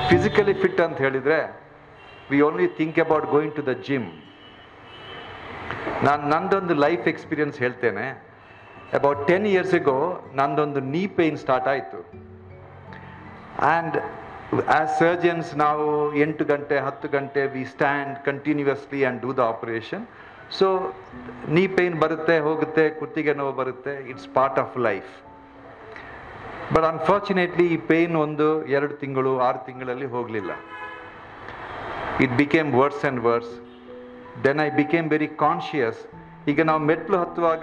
Physically fit ಅಂತ ಹೇಳಿದರೆ we only think about going to the gym ನಾನು ನಂದೊಂದು ಲೈಫ್ ಎಕ್ಸ್ಪೀರಿಯನ್ಸ್ ಹೇಳ್ತೇನೆ ಅಬೌಟ್ ಟೆನ್ ಇಯರ್ಸಿಗೋ ನಂದೊಂದು ನೀ ಪೇಯ್ನ್ ಸ್ಟಾರ್ಟ್ ಆಯಿತು ಆ್ಯಂಡ್ ಆಸ್ ಸರ್ಜನ್ಸ್ ನಾವು ಎಂಟು ಗಂಟೆ ಹತ್ತು ಗಂಟೆ we stand continuously and do the operation so knee pain ಬರುತ್ತೆ ಹೋಗುತ್ತೆ ಕುತ್ತಿಗೆ ನೋವು ಬರುತ್ತೆ it's part of life but unfortunately ಈ ಪೇಯ್ನ್ ಒಂದು ಎರಡು ತಿಂಗಳು ಆರು ತಿಂಗಳಲ್ಲಿ ಹೋಗಲಿಲ್ಲ it became worse and worse then I became very conscious ಈಗ ನಾವು ಮೆಟ್ಲು ಹತ್ತುವಾಗ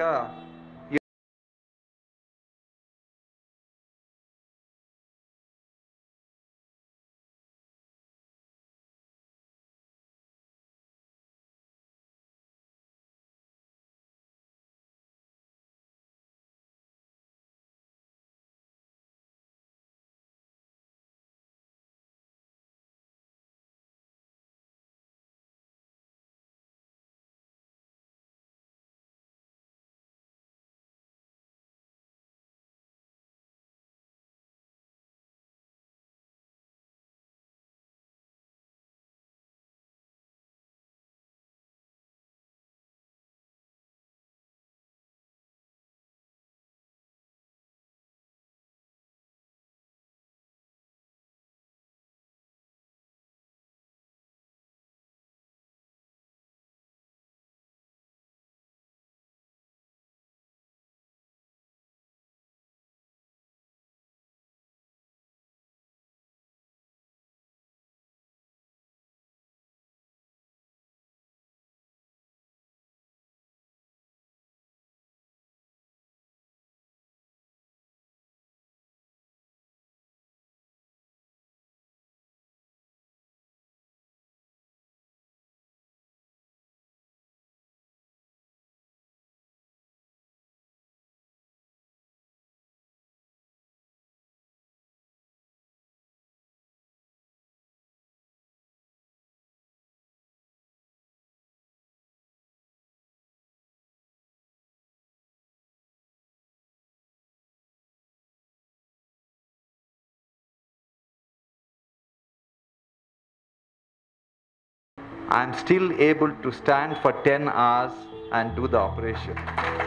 I am still able to stand for 10 hours and do the operation.